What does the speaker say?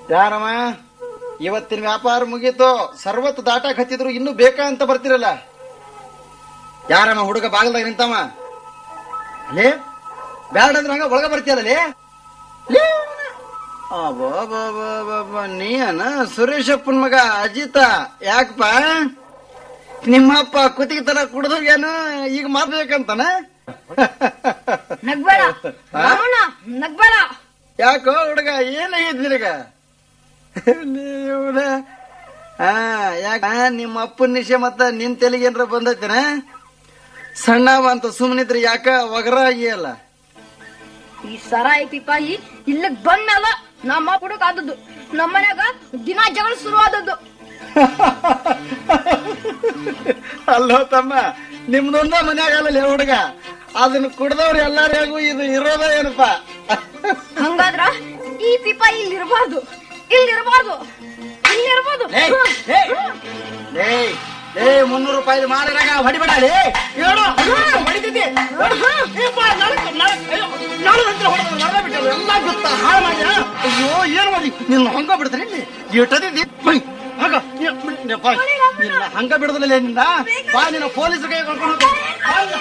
ಯಾರಮ್ಮ ಇವತ್ತಿನ ವ್ಯಾಪಾರ ಮುಗೀತು ಸರ್ವತ್ ದಾಟಾಕ್ ಹತ್ತಿದ್ರು ಇನ್ನೂ ಬೇಕಾ ಅಂತ ಬರ್ತಿರಲ್ಲ ಯಾರಮ್ಮ ಹುಡುಗ ಬಾಗಲ್ದಾಗ ನಿಂತಮ್ಮ ಅಲೇ ಬ್ಯಾಡ ಅಂದ್ರೆ ಹಂಗ ಒಳಗ ಬರ್ತೀಯಲ್ಲೇ ನೀಯನ ಸುರೇಶಪ್ಪನ ಮಗ ಅಜಿತ ಯಾಕಪ್ಪ ನಿಮ್ಮಪ್ಪ ಕುತ್ತಿಗೆ ತರ ಕುಡ್ದೋಗ್ಯಾನ ಈಗ ಮಾಡ್ಬೇಕಂತಾನ ನಗ್ಬೇಡ ರಾಮಣ್ಣ ನಗ್ಬೇಡ ಯಾಕೋ ಹುಡುಗ ಏನಾಗೈತಿ ನಿನಗ ನೀವ್ನ? ಆ ಯಾಕ ನಿಮ್ಮ ಅಪ್ಪನ ನಿಶೆ ಮತ್ತ ನಿನ್ ತೆಲಿಗೆ ಏನ್ರ ಬಂದೈತೇನ ಸಣ್ಣವ ಅಂತ ಸುಮ್ಮನಿದ್ರೆ ಯಾಕ ಒಗರ ಆಗಿಯಲ್ಲ ಈ ಸರಾಯಿ ಪಿಪಾಯಿ ಇಲ್ಲಿಗ್ ಬಂದ್ಮೇಲ ನಮ್ಮ ಹುಡುಗ ಆದದ್ದು ನಮ್ಮ ಮನ್ಯಾಗ ದಿನ ಜಗಳ ಶುರು ಆದದ್ದು ಅಲ್ಲೋ ತಮ್ಮ ನಿಮ್ದೊಂದ ಮನ್ಯಾಗ ಅಲ್ಲೇ ಹುಡುಗ ಅದನ್ನ ಕುಡ್ದವ್ರು ಎಲ್ಲಾರಿಗೂ ಇದು ಇರೋದ ಏನಪ್ಪ ಹಂಗಾದ್ರ ಈ ಪಿಪಾಯಿ ಇಲ್ಲಿ ಇರಬಾರ್ದು ಇಲ್ಲಿ ಇರಬಾರ್ದು ಇಲ್ಲಿ ಇರ್ಬೋದು ಲೇ, ಲೇ, ಲೇ, ಲೇ ಮುನ್ನೂರು ರೂಪಾಯಿ ಮಾಡಿದ್ರಾಗ ಹೊಡಿಬೇಡ ಲೇ ಹೇಳು ಹೊಡಿತಿದ್ದಿ ಎಲ್ಲ ಗೊತ್ತಾ ಹಾಳು ಮಾಡ್ಯ ಅಯ್ಯೋ ಏನ್ ಮಾಡಿ ನಿನ್ನ ಹಂಗ ಬಿಡ್ತಾರೆ ಇಟ್ಟದಿದ್ದಿ ಹಂಗ ನಿನ್ನ ಹಂಗ ಬಿಡದಿಲ್ಲ ನಿನ್ನ ಬಾ ನಿನ್ನ ಪೊಲೀಸ್ ಕೈ ಕರ್ಕೊಂಡು ಹೋಗ್ತೀನಿ. ಬಾ,